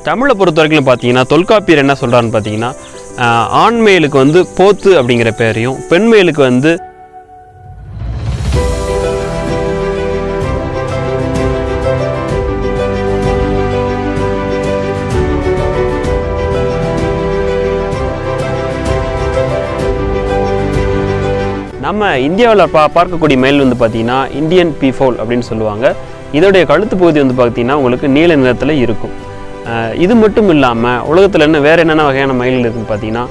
தமிழை பொறுத்த வரைக்கும் பார்த்தீங்கன்னா தொல்காப்பியர் என்ன சொல்கிறான்னு பார்த்தீங்கன்னா ஆஹ், ஆண் மயிலுக்கு வந்து போத்து அப்படிங்கிற பேரையும் பெண் மயிலுக்கு வந்து நம்ம இந்தியாவில் பா பார்க்கக்கூடிய மயில் வந்து பார்த்தீங்கன்னா இந்தியன் பீஃபோல் அப்படின்னு சொல்லுவாங்க இதோடைய கழுத்து பகுதி வந்து பார்த்தீங்கன்னா உங்களுக்கு நீல நிறத்தில் இருக்கும் ஆஹ் இது மட்டும் இல்லாமல் உலகத்தில் என்ன வேறு என்னென்ன வகையான மயில்கள் இருக்குன்னு பார்த்தீங்கன்னா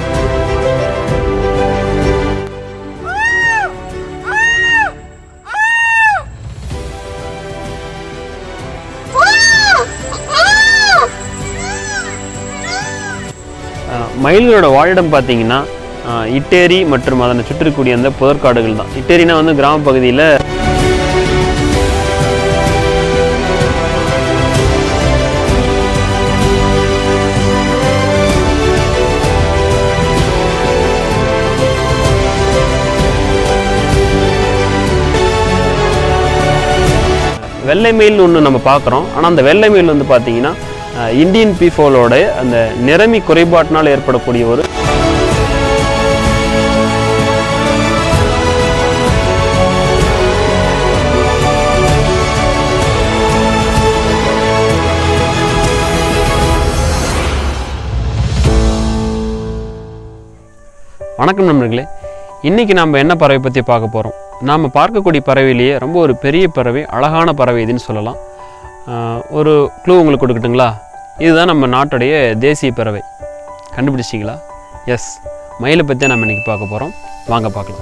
ஆஹ் மயில்களோட வாழிடம் பார்த்தீங்கன்னா ஆஹ் இட்டேரி மற்றும் அதனை சுற்றிக்கூடிய அந்த புதற்காடுகள் தான் இட்டேரினா வந்து கிராம பகுதியில் வெள்ளை மயில் ஒன்று நம்ம பார்க்குறோம் ஆனால் அந்த வெள்ளை மயில் வந்து பார்த்தீங்கன்னா அஹ், இந்தியன் பீஃபோலோட அந்த நிறமி குறைபாட்டினால் ஏற்படக்கூடிய ஒரு வணக்கம் நண்பர்களே இன்றைக்கி நாம் என்ன பறவை பற்றி பார்க்க போகிறோம் நாம் பார்க்கக்கூடிய பறவையிலேயே ரொம்ப ஒரு பெரிய பறவை அழகான பறவை இதுன்னு சொல்லலாம் ஆஹ் ஒரு க்ளூ உங்களுக்கு கொடுக்கட்டுங்களா இதுதான் நம்ம நாட்டுடைய தேசிய பறவை கண்டுபிடிச்சிங்களா எஸ் மயிலை பற்றி நம்ம இன்றைக்கி பார்க்க போகிறோம் வாங்க பார்க்கலாம்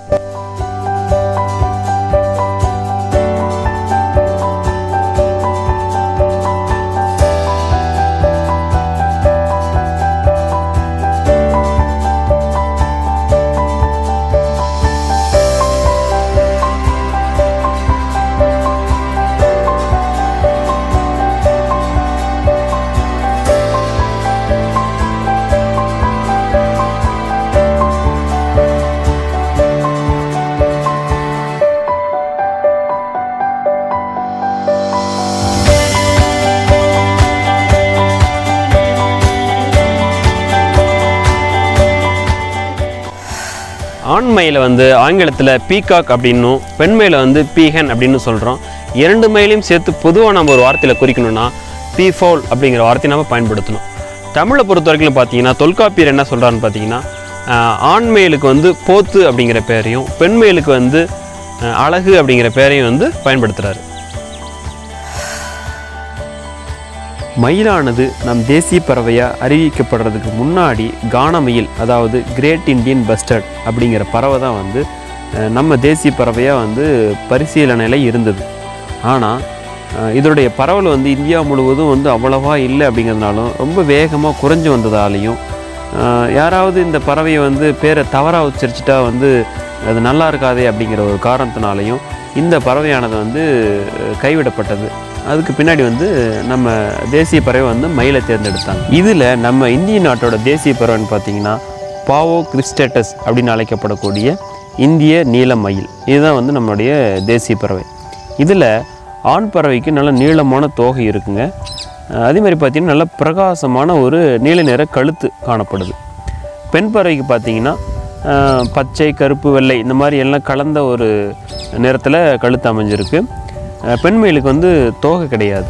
ஆண் மயிலை வந்து ஆங்கிலத்தில் பீகாக் அப்படின்னும் பெண் மயிலை வந்து பீஹன் அப்படின்னு சொல்கிறோம் இரண்டு மயிலையும் சேர்த்து பொதுவாக நம்ம ஒரு வார்த்தையில் குறிக்கணும்னா பீஃபோல் அப்படிங்கிற வார்த்தையை நம்ம பயன்படுத்தணும் தமிழை பொறுத்த வரைக்கும் பார்த்தீங்கன்னா தொல்காப்பியர் என்ன சொல்கிறான்னு பார்த்தீங்கன்னா ஆஹ், ஆண் மயிலுக்கு வந்து போத்து அப்படிங்கிற பேரையும் பெண் மயிலுக்கு வந்து ஆஹ், அழகு அப்படிங்கிற பேரையும் வந்து பயன்படுத்துகிறாரு மயிலானது நம் தேசிய பறவையாக அறிவிக்கப்படுறதுக்கு முன்னாடி கானமயில் அதாவது கிரேட் இண்டியன் பஸ்டர்ட் அப்படிங்கிற பறவை தான் வந்து அஹ், நம்ம தேசிய பறவையாக வந்து பரிசீலனையில் இருந்தது ஆனால் இதனுடைய பரவல் வந்து இந்தியா முழுவதும் வந்து அவ்வளவா இல்லை அப்படிங்கிறதுனாலும் ரொம்ப வேகமாக குறைஞ்சு வந்ததாலையும் அஹ், யாராவது இந்த பறவையை வந்து பேரை தவறாக உச்சரிச்சிட்டா வந்து அது நல்லா இருக்காதே அப்படிங்கிற ஒரு காரணத்தினாலையும் இந்த பறவையானது வந்து அஹ், கைவிடப்பட்டது அதுக்கு பின்னாடி வந்து நம்ம தேசிய பறவை வந்து மயிலை தேர்ந்தெடுத்தாங்க இதில் நம்ம இந்திய நாட்டோட தேசிய பறவைன்னு பார்த்தீங்கன்னா பாவோ கிறிஸ்டேட்டஸ் அப்படின்னு அழைக்கப்படக்கூடிய இந்திய நீல மயில் இதுதான் வந்து நம்மளுடைய தேசிய பறவை இதில் ஆண் பறவைக்கு நல்ல நீளமான தோகை இருக்குங்க அஹ் அதே மாதிரி பார்த்தீங்கன்னா நல்ல பிரகாசமான ஒரு நீல நிற கழுத்து காணப்படுது பெண் பறவைக்கு பார்த்தீங்கன்னா அஹ், பச்சை கருப்பு வெள்ளை இந்த மாதிரி எல்லாம் கலந்த ஒரு நிறத்தில் கழுத்து அமைஞ்சிருக்கு அஹ், பெண் மயிலுக்கு வந்து தோகை கிடையாது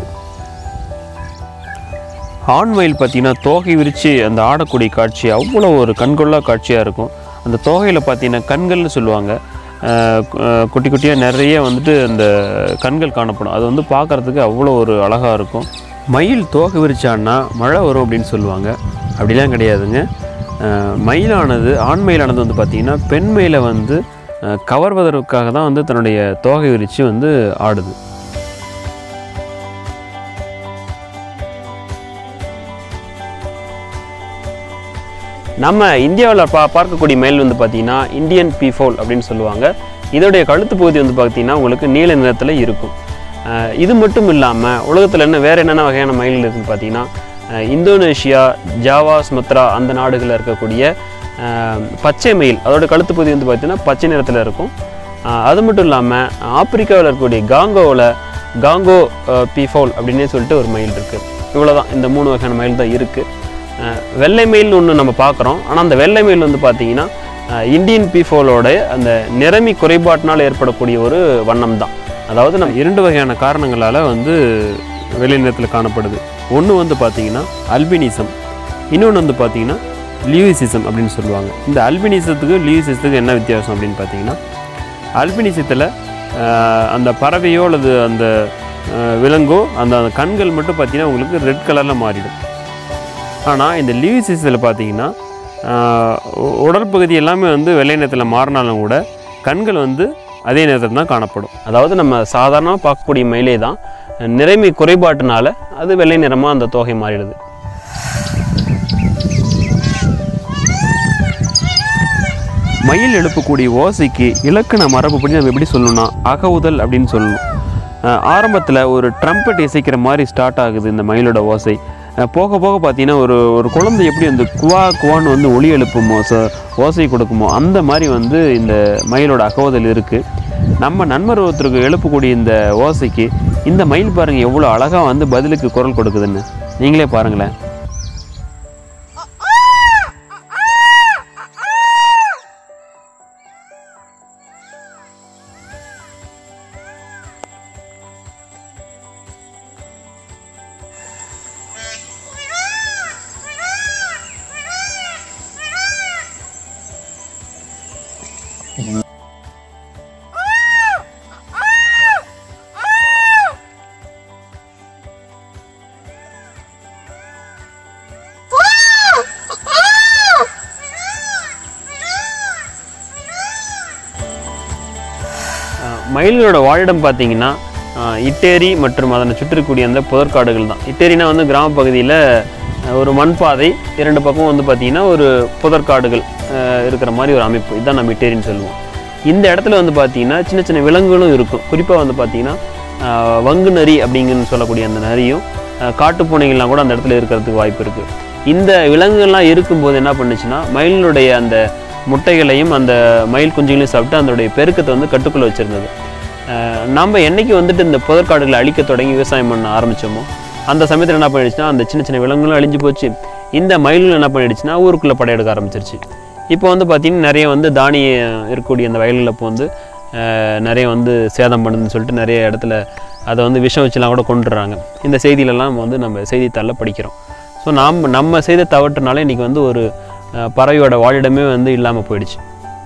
ஆண் மயில் பார்த்தீங்கன்னா தோகை விரித்து அந்த ஆடக்கூடிய காட்சி அவ்வளோ ஒரு கண்கொள்ளா காட்சியாக இருக்கும் அந்த தோகையில் பார்த்தீங்கன்னா கண்கள்னு சொல்லுவாங்க அஹ் கு- அஹ் குட்டி குட்டியாக நிறைய வந்துட்டு அந்த கண்கள் காணப்படும் அது வந்து பார்க்குறதுக்கு அவ்வளோ ஒரு அழகாக இருக்கும் மயில் தோகை விரிச்சான்னா மழை வரும் அப்படின்னு சொல்லுவாங்க அப்படிலாம் கிடையாதுங்க அஹ் மயிலானது ஆண் மயிலானது வந்து பார்த்திங்கன்னா பெண் மயிலை வந்து அஹ் கவர்வதற்காக தான் வந்து தன்னுடைய தோகை விரித்து வந்து ஆடுது நம்ம இந்தியாவில் பா பார்க்கக்கூடிய மயில் வந்து பார்த்தீங்கன்னா இந்தியன் பீஃபோல் அப்படின்னு சொல்லுவாங்க இதோடைய கழுத்து பகுதி வந்து பார்த்தீங்கன்னா உங்களுக்கு நீல நிறத்தில் இருக்கும் அஹ் இது மட்டும் இல்லாமல் உலகத்தில் என்ன வேறு என்னென்ன வகையான மயில்கள் இருக்குன்னு பார்த்தீங்கன்னா அஹ் இந்தோனேஷியா ஜாவா சுமத்ரா அந்த நாடுகளில் இருக்கக்கூடிய அஹ் பச்சை மயில் அதோட கழுத்து பகுதி வந்து பார்த்தீங்கன்னா பச்சை நிறத்தில் இருக்கும் அஹ் அது மட்டும் இல்லாமல் ஆப்பிரிக்காவில் இருக்கக்கூடிய காங்கோவில் காங்கோ பீஃபோல் அப்படின்னே சொல்லிட்டு ஒரு மயில் இருக்குது இவ்வளோதான் இந்த மூணு வகையான மயில் தான் இருக்குது வெள்ளை மயில் ஒன்று நம்ம பார்க்குறோம் ஆனால் அந்த வெள்ளை மயில் வந்து பார்த்தீங்கன்னா அஹ், இந்தியன் பீஃபோலோட அந்த நிறமி குறைபாட்டினால் ஏற்படக்கூடிய ஒரு வண்ணம் தான் அதாவது நம்ம இரண்டு வகையான காரணங்களால் வந்து வெள்ளை நிறத்தில் காணப்படுது ஒன்று வந்து பார்த்தீங்கன்னா அல்பினிசம் இன்னொன்று வந்து பார்த்தீங்கன்னா லியூசிசம் அப்படின்னு சொல்லுவாங்க இந்த அல்பினிசத்துக்கு லியூசிசத்துக்கு என்ன வித்தியாசம் அப்படின்னு பார்த்தீங்கன்னா அல்பினிசத்தில் அந்த பறவையோ அல்லது அந்த அஹ், விலங்கோ அந்த அந்த கண்கள் மட்டும் பார்த்தீங்கன்னா உங்களுக்கு ரெட் கலரில் மாறிடும் ஆனால் இந்த லியூசிஸில் பார்த்தீங்கன்னா ஆஹ், உ- உடல் பகுதி எல்லாமே வந்து வெள்ளை நிறத்தில் மாறினாலும் கூட கண்கள் வந்து அதே நேரத்தில் தான் காணப்படும் அதாவது நம்ம சாதாரணமாக பார்க்கக்கூடிய மயிலே தான் நிறைமை குறைபாட்டினால அது வெள்ளை நிறமாக அந்த தோகை மாறிடுது மயில் எழுப்பக்கூடிய ஓசைக்கு இலக்கண மரபுப்படி நம்ம எப்படி சொல்லணும்னா அகவுதல் அப்படின்னு சொல்லணும் ஆரம்பத்தில் ஒரு ட்ரம்பட் இசைக்கிற மாதிரி ஸ்டார்ட் ஆகுது இந்த மயிலோட ஓசை அஹ் போக போக பார்த்தீங்கன்னா ஒரு ஒரு குழந்தை எப்படி வந்து குவா குவான்னு வந்து ஒளி எழுப்புமோ ச ஓசை கொடுக்குமோ அந்த மாதிரி வந்து இந்த மயிலோட அகவுதல் இருக்குது நம்ம நண்பர் ஒருத்தருக்கு எழுப்பக்கூடிய இந்த ஓசைக்கு இந்த மயில் பாருங்கள் எவ்வளோ அழகாக வந்து பதிலுக்கு குரல் கொடுக்குதுன்னு நீங்களே பாருங்களேன் அஹ் மயில்களோட வாழிடம் பார்த்தீங்கன்னா அஹ் இட்டேரி மற்றும் அதனை சுற்றிக்கூடிய அந்த புதற்காடுகள் தான் இட்டேரினா வந்து கிராம பகுதியில் ஒரு மண்பாதை இரண்டு பக்கம் வந்து பார்த்தீங்கன்னா ஒரு புதற்காடுகள் அஹ் இருக்கிற மாதிரி ஒரு அமைப்பு இதுதான் நம்ம இட்டேரின்னு சொல்லுவோம் இந்த இடத்துல வந்து பார்த்தீங்கன்னா சின்ன சின்ன விலங்குகளும் இருக்கும் குறிப்பாக வந்து பார்த்தீங்கன்னா அஹ் வங்கு நரி அப்படிங்கன்னு சொல்லக்கூடிய அந்த நரியும் அஹ் காட்டுப்பூனைகள்லாம் கூட அந்த இடத்துல இருக்கிறதுக்கு வாய்ப்பு இருக்குது இந்த விலங்குகள்லாம் இருக்கும்போது என்ன பண்ணுச்சுன்னா மயிலினுடைய அந்த முட்டைகளையும் அந்த மயில் குஞ்சுகளையும் சாப்பிட்டு அதனுடைய பெருக்கத்தை வந்து கட்டுக்குள்ளே வச்சுருந்தது நம்ம என்னைக்கு வந்துட்டு இந்த புதற்காடுகளை அழிக்க தொடங்கி விவசாயம் பண்ண ஆரம்பித்தோமோ அந்த சமயத்தில் என்ன பண்ணிடுச்சுன்னா அந்த சின்ன சின்ன விலங்குகளும் அழிஞ்சு போச்சு இந்த மயிலும் என்ன பண்ணிடுச்சுன்னா ஊருக்குள்ளே படையெடுக்க ஆரம்பிச்சிருச்சு இப்போ வந்து பார்த்திங்கன்னா நிறைய வந்து தானியம் இருக்கக்கூடிய அந்த வயல்களில் இப்போ வந்து அஹ், நிறைய வந்து சேதம் பண்ணுதுன்னு சொல்லிட்டு நிறைய இடத்துல அதை வந்து விஷம் வச்சுலாம் கூட கொண்டுடுறாங்க இந்த செய்தியிலலாம் நம்ம வந்து நம்ம செய்தித்தாளில் படிக்கிறோம் ஸோ நாம் நம்ம செய்த தவற்றுனால இன்றைக்கி வந்து ஒரு அஹ், பறவையோட வாழிடமே வந்து இல்லாமல் போயிடுச்சு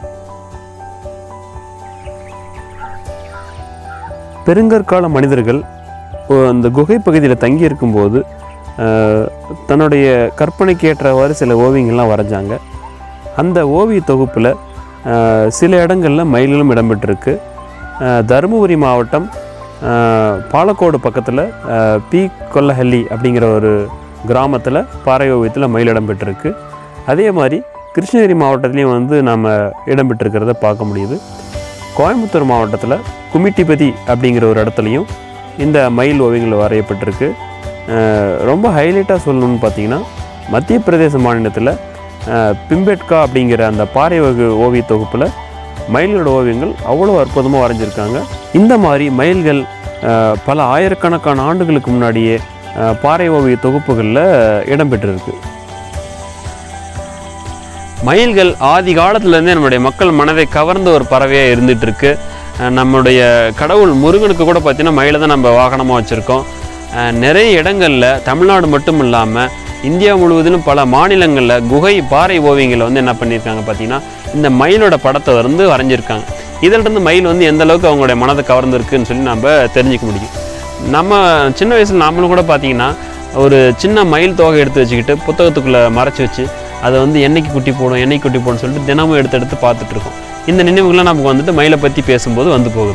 பெருங்கற்கால மனிதர்கள் ஒ- அந்த குகை பகுதியில் தங்கி இருக்கும்போது அஹ், தன்னுடைய கற்பனைக்கு ஏற்றவாறு சில ஓவியங்கள்லாம் வரைஞ்சாங்க அந்த ஓவிய தொகுப்பில் சில இடங்களில் மயில்களும் இடம்பெற்றிருக்கு அஹ், தருமபுரி மாவட்டம் அஹ், பாலக்கோடு பக்கத்தில் பி கொல்லஹள்ளி அப்படிங்கிற ஒரு கிராமத்தில் பாறை ஓவியத்தில் மயில் இடம்பெற்றிருக்கு அதே மாதிரி கிருஷ்ணகிரி மாவட்டத்துலேயும் வந்து நம்ம இடம்பெற்றிருக்கிறத பார்க்க முடியுது கோயம்புத்தூர் மாவட்டத்தில் குமிட்டிபதி அப்படிங்கிற ஒரு இடத்துலையும் இந்த மயில் ஓவியங்கள் வரையப்பட்டிருக்கு அஹ் ரொம்ப ஹைலைட்டாக சொல்லணும்னு பார்த்தீங்கன்னா மத்திய பிரதேச மாநிலத்தில் பிம்பெட்கா அப்படிங்கிற அந்த பாறை வகு ஓவிய தொகுப்பில் மயில்களோட ஓவியங்கள் அவ்வளோ அற்புதமாக வரைஞ்சிருக்காங்க இந்த மாதிரி மயில்கள் அஹ், பல ஆயிரக்கணக்கான ஆண்டுகளுக்கு முன்னாடியே அஹ், பாறை ஓவிய தொகுப்புகளில் இடம்பெற்றிருக்கு மயில்கள் ஆதி காலத்துலேருந்தே நம்மளுடைய மக்கள் மனதை கவர்ந்த ஒரு பறவையாக இருந்துட்டு இருக்கு அஹ் நம்முடைய கடவுள் முருகனுக்கு கூட பார்த்தீங்கன்னா மயிலை தான் நம்ம வாகனமாக வச்சுருக்கோம் நிறைய இடங்களில் தமிழ்நாடு மட்டும் இல்லாமல் இந்தியா முழுவதிலும் பல மாநிலங்களில் குகை பாறை ஓவியங்களை வந்து என்ன பண்ணியிருக்காங்க பார்த்தீங்கன்னா இந்த மயிலோட படத்தை வந்து வரைஞ்சிருக்காங்க இதிலிருந்து மயில் வந்து எந்த அளவுக்கு அவங்களுடைய மனதை கவர்ந்துருக்குன்னு சொல்லி நம்ம தெரிஞ்சுக்க முடியும் நம்ம சின்ன வயசில் நாமளும் கூட பார்த்தீங்கன்னா ஒரு சின்ன மயில் தோகை எடுத்து வச்சுக்கிட்டு புத்தகத்துக்குள்ளே மறைச்சி வச்சு அதை வந்து என்னைக்கு குட்டி போடும் என்னைக்கு குட்டி போடும் சொல்லிட்டு தினமும் எடுத்து எடுத்து பார்த்துட்டு இருக்கோம் இந்த நினைவுகள்லாம் நமக்கு வந்துட்டு மயிலை பற்றி பேசும்போது வந்து போகுது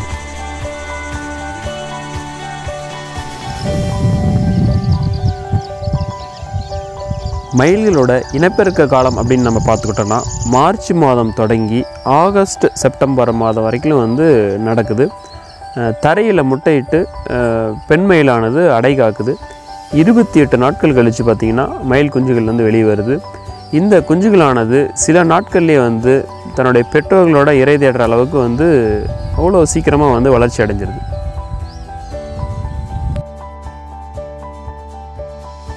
மயில்களோட இனப்பெருக்க காலம் அப்படின்னு நம்ம பார்த்துக்கிட்டோம்னா மார்ச் மாதம் தொடங்கி ஆகஸ்ட் செப்டம்பர் மாதம் வரைக்கும் வந்து நடக்குது தரையில் முட்டையிட்டு அஹ், பெண் மயிலானது அடை காக்குது இருபத்தி எட்டு நாட்கள் கழித்து பார்த்திங்கன்னா மயில் குஞ்சுகள் வந்து வெளியே வருது இந்த குஞ்சுகளானது சில நாட்கள்லேயே வந்து தன்னுடைய பெற்றோர்களோட இறை தேடுற அளவுக்கு வந்து அவ்வளோ சீக்கிரமாக வந்து வளர்ச்சி அடைஞ்சிருது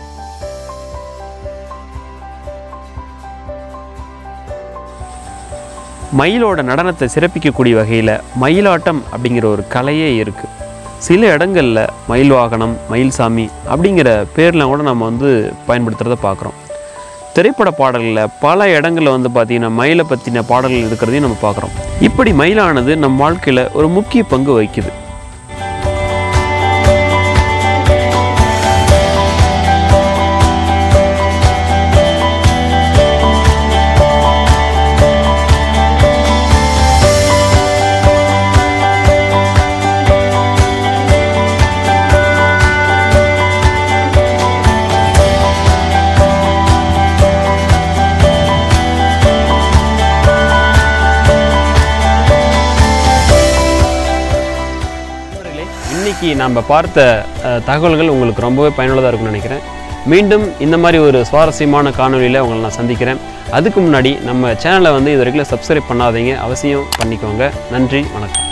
மயிலோட நடனத்தை சிறப்பிக்கக்கூடிய வகையில் மயிலாட்டம் அப்படிங்கிற ஒரு கலையே இருக்குது சில இடங்களில் மயில் வாகனம் மயில் சாமி அப்படிங்கிற பேர்லாம் கூட நம்ம வந்து பயன்படுத்துகிறத பார்க்குறோம் திரைப்பட பாடல்களில் பல இடங்களில் வந்து பார்த்திங்கன்னா மயிலை பற்றின பாடல்கள் இருக்கிறதையும் நம்ம பார்க்குறோம் இப்படி மயிலானது நம் வாழ்க்கையில் ஒரு முக்கிய பங்கு வகிக்குது நண்பர்களே, இன்னைக்கு நாம் பார்த்த அஹ், தகவல்கள் உங்களுக்கு ரொம்பவே பயனுள்ளதாக இருக்கும்னு நினைக்கிறேன் மீண்டும் இந்த மாதிரி ஒரு சுவாரஸ்யமான காணொலியில் உங்களை நான் சந்திக்கிறேன் அதுக்கு முன்னாடி நம்ம சேனலை வந்து இது வரைக்கும் சப்ஸ்கிரைப் பண்ணாதீங்க அவசியம் பண்ணிக்கோங்க நன்றி வணக்கம்